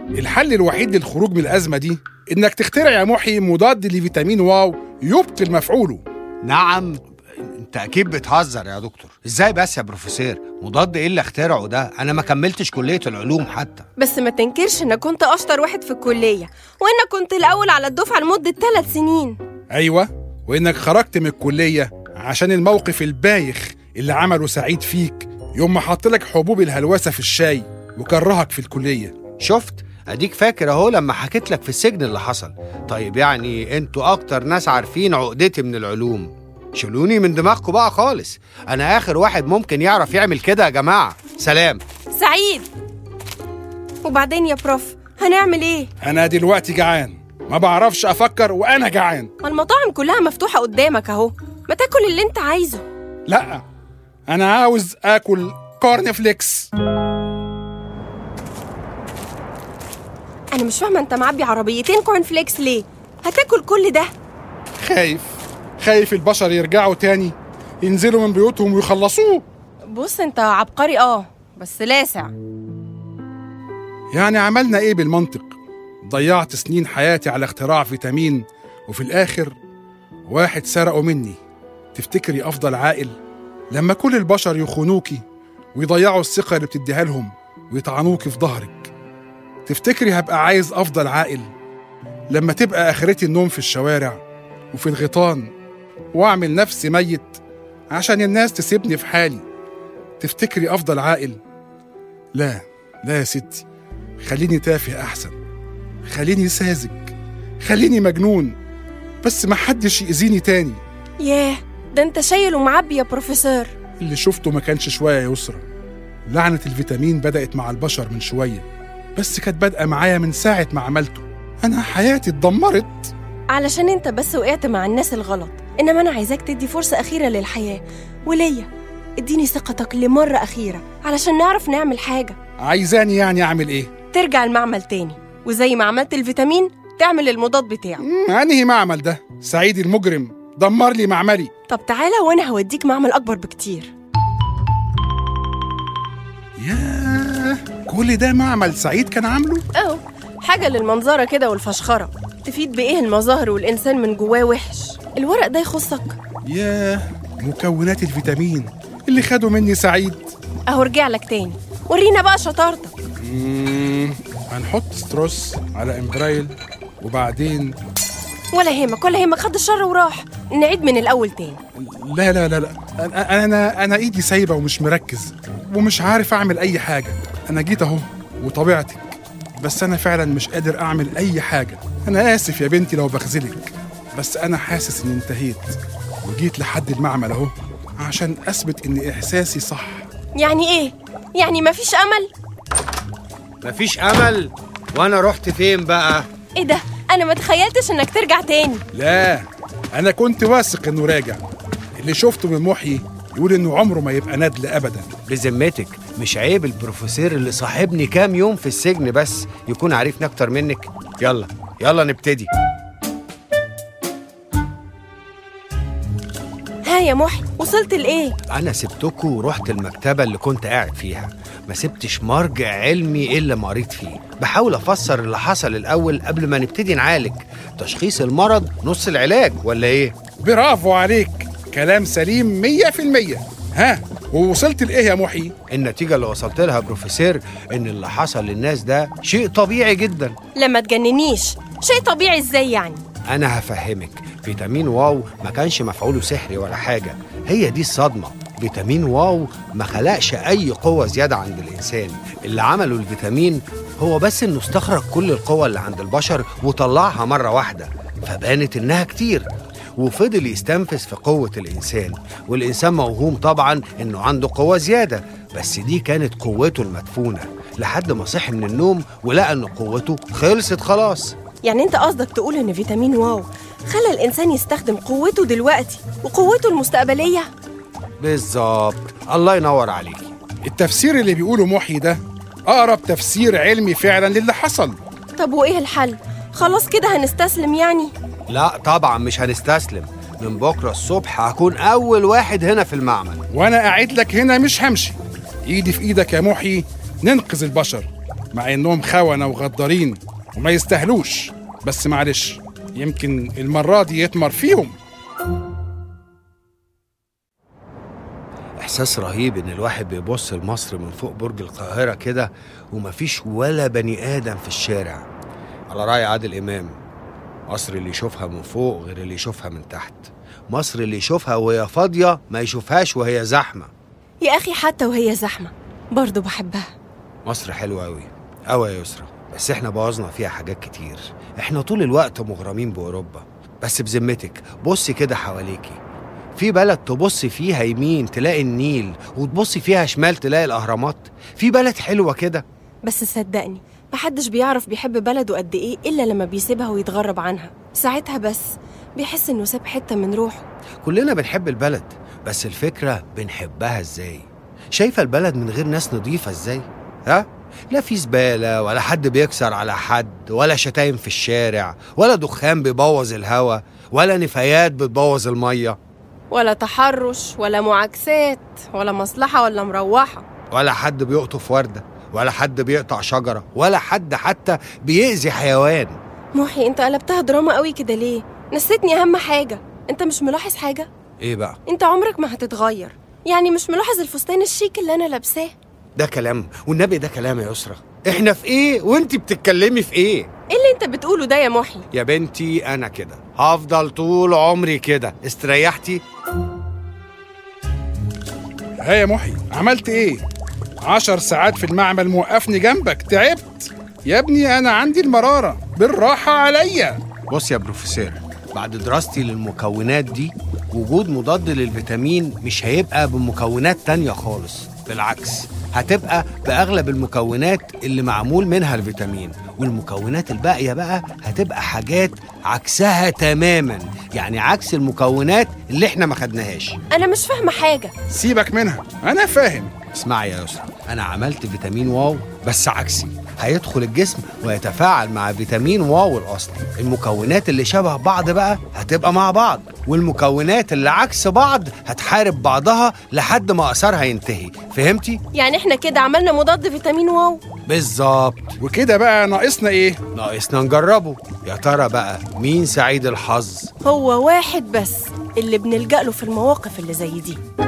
الحل الوحيد للخروج من الأزمة دي إنك تخترع يا محي مضاد لفيتامين واو يبطل مفعوله نعم انت اكيد بتهزر يا دكتور ازاي بس يا بروفيسور مضاد ايه اللي اخترعه ده انا ما كملتش كليه العلوم حتى بس ما تنكرش انك كنت اشطر واحد في الكليه وانك كنت الاول على الدفعه لمده ثلاث سنين أيوة وإنك خرجت من الكلية عشان الموقف البايخ اللي عمله سعيد فيك يوم ما حط لك حبوب الهلوسة في الشاي وكرهك في الكلية شفت اديك فاكر اهو لما حكيت لك في السجن اللي حصل طيب يعني انتوا اكتر ناس عارفين عقدتي من العلوم شيلوني من دماغكم بقى خالص انا اخر واحد ممكن يعرف يعمل كده يا جماعه سلام سعيد وبعدين يا بروف هنعمل ايه أنا دلوقتي جعان ما بعرفش أفكر وأنا جعان ما المطاعم كلها مفتوحه قدامك اهو ما تاكل اللي انت عايزه لا أنا عاوز آكل كورن فليكس انا مش فاهمه انت معبي عربيتين كورن فليكس ليه هتاكل كل ده خايف خايف البشر يرجعوا تاني ينزلوا من بيوتهم ويخلصوه بص انت عبقري اه بس لاسع يعني عملنا ايه بالمنطق ضيعت سنين حياتي على اختراع فيتامين وفي الاخر واحد سرقه مني تفتكري افضل عاقل لما كل البشر يخونوكي ويضيعوا الثقه اللي بتديها لهم ويطعنوكي في ظهرك تفتكري هبقى عايز افضل عاقل لما تبقى اخرتي النوم في الشوارع وفي الغيطان واعمل نفسي ميت عشان الناس تسيبني في حالي تفتكري افضل عاقل لا لا يا ستي خليني تافه احسن خليني ساذج خليني مجنون بس ما حدش يأذيني تاني ياه ده انت شايل ومعبي يا بروفيسور اللي شفته ما كانش شوية يا يسرى لعنة الفيتامين بدأت مع البشر من شوية بس كانت بادئة معايا من ساعة ما عملته أنا حياتي اتدمرت علشان انت بس وقعت مع الناس الغلط انما انا عايزاك تدي فرصة أخيرة للحياة وليا اديني ثقتك لمرة أخيرة علشان نعرف نعمل حاجة عايزاني يعني أعمل إيه؟ ترجع المعمل تاني وزي ما عملت الفيتامين تعمل المضاد بتاعه مم، أنهي معمل ده؟ سعيد المجرم دمر لي معملي طب تعالى وانا هوديك معمل أكبر بكتير ياه كل ده معمل سعيد كان عامله؟ اهو حاجة للمنظرة كده والفشخرة تفيد بإيه المظاهر والإنسان من جواه وحش الورق ده يخصك ياه مكونات الفيتامين اللي خدوا مني سعيد أهو رجع لك تاني ورينا بقى شطارتك مم، هنحط ستروس على امبرايل وبعدين ولا يهمك ولا يهمك خد الشر وراح نعيد من الأول تاني لا لا لا لا انا انا انا ايدي سايبه ومش مركز ومش عارف اعمل اي حاجه انا جيت اهو وطبيعتك بس انا فعلا مش قادر اعمل اي حاجه انا اسف يا بنتي لو بخذلك بس انا حاسس اني انتهيت وجيت لحد المعمل اهو عشان اثبت ان احساسي صح يعني إيه؟ يعني مفيش أمل؟ مفيش امل وانا رحت فين بقى إيه ده؟ أنا ما تخيلتش إنك ترجع تاني لا انا كنت واثق انه راجع اللي شفته من محيي يقول انه عمره ما يبقى ندل ابدا بذمتك مش عيب البروفيسور اللي صاحبني كام يوم في السجن بس يكون عارفني اكتر منك يلا يلا نبتدي ها يا محي وصلت لإيه؟ انا سبتكوا ورحت المكتبه اللي كنت قاعد فيها ما سبتش مرجع علمي الا ما قريت فيه بحاول افسر اللي حصل الاول قبل ما نبتدي نعالج تشخيص المرض نص العلاج ولا ايه برافو عليك كلام سليم مية في المية ها ووصلت لإيه يا محيي النتيجه اللي وصلت لها بروفيسور ان اللي حصل للناس ده شيء طبيعي جدا لما تجننيش شيء طبيعي إزاي يعني؟ انا هفهمك فيتامين واو ما كانش مفعوله سحري ولا حاجه هي دي الصدمه فيتامين واو ما خلقش اي قوه زياده عند الانسان اللي عمله الفيتامين هو بس انه استخرج كل القوة اللي عند البشر وطلعها مرة واحدة فبانت انها كتير وفضل يستنفذ في قوة الإنسان والإنسان موهوم طبعا إنه عنده قوة زيادة بس دي كانت قوته المدفونة لحد ما صحي من النوم ولقى إن قوته خلصت خلاص يعني انت قصدك تقول ان فيتامين واو خلى الانسان يستخدم قوته دلوقتي وقوته المستقبليه بالظبط الله ينور عليكي التفسير اللي بيقوله محيي ده أقرب تفسير علمي فعلا للي حصل طب وايه الحل خلاص كده هنستسلم يعني لا طبعا مش هنستسلم من بكرة الصبح هكون أول واحد هنا في المعمل وأنا قاعد لك هنا مش همشي إيدي في إيدك يا محيي ننقذ البشر مع انهم خونة وغدارين وما يستاهلوش بس معلش يمكن المرة دي يتمر فيهم احساس رهيب ان الواحد بيبص لمصر من فوق برج القاهره كده ومفيش ولا بني ادم في الشارع على راي عادل امام مصر اللي يشوفها من فوق غير اللي يشوفها من تحت مصر اللي يشوفها وهي فاضيه ما يشوفهاش وهي زحمه يا أخي حتى وهي زحمة برضه بحبها مصر حلوه قوي قوي يا يسرا بس احنا بوظنا فيها حاجات كتير احنا طول الوقت مغرمين باوروبا بس بذمتك بصي كده حواليكي في بلد تبص فيها يمين تلاقي النيل وتبص فيها شمال تلاقي الاهرامات في بلد حلوه كده بس صدقني محدش بيعرف بيحب بلده قد إيه إلا لما بيسيبها ويتغرب عنها ساعتها بس بيحس إنه ساب حتة من روحه كلنا بنحب البلد بس الفكره بنحبها ازاي شايفه البلد من غير ناس نظيفه ازاي ها لا في زباله ولا حد بيكسر على حد ولا شتايم في الشارع ولا دخان بيبوظ الهوا ولا نفايات بتبوظ الميه ولا تحرش ولا معاكسات ولا مصلحة ولا مروحة ولا حد بيقطف ورده ولا حد بيقطع شجره ولا حد حتى بيأذي حيوان محي انت قلبتها دراما قوي كده ليه نسيتني اهم حاجة انت مش ملاحظ حاجة ايه بقى انت عمرك ما هتتغير يعني مش ملاحظ الفستان الشيك اللي انا لابساه ده كلام والنبي ده كلام يا يسرا احنا في ايه وانت بتتكلمي في ايه ايه اللي انت بتقوله ده يا محي يا بنتي انا كده هفضل طول عمري كده استريحتي ها يا محي عملت ايه عشر ساعات في المعمل موقفني جنبك تعبت يا ابني انا عندي المرارة بالراحة عليا بص يا بروفيسور بعد دراستي للمكونات دي وجود مضاد للفيتامين مش هيبقى بمكونات تانية خالص بالعكس هتبقى بأغلب المكونات اللي معمول منها الفيتامين والمكونات الباقية بقى هتبقى حاجات عكسها تماما يعني عكس المكونات اللي احنا ما خدناهاش انا مش فاهمة حاجة سيبك منها انا فاهم اسمعي يا يسرا انا عملت فيتامين واو بس عكسي هيدخل الجسم ويتفاعل مع فيتامين واو الاصلي المكونات اللي شبه بعض بقى هتبقى مع بعض والمكونات اللي عكس بعض هتحارب بعضها لحد ما اثرها ينتهي فهمتي يعني احنا كده عملنا مضاد فيتامين واو بالظبط وكده بقى ناقصنا ايه ناقصنا نجربه يا ترى بقى مين سعيد الحظ هو واحد بس اللي بنلجأ له في المواقف اللي زي دي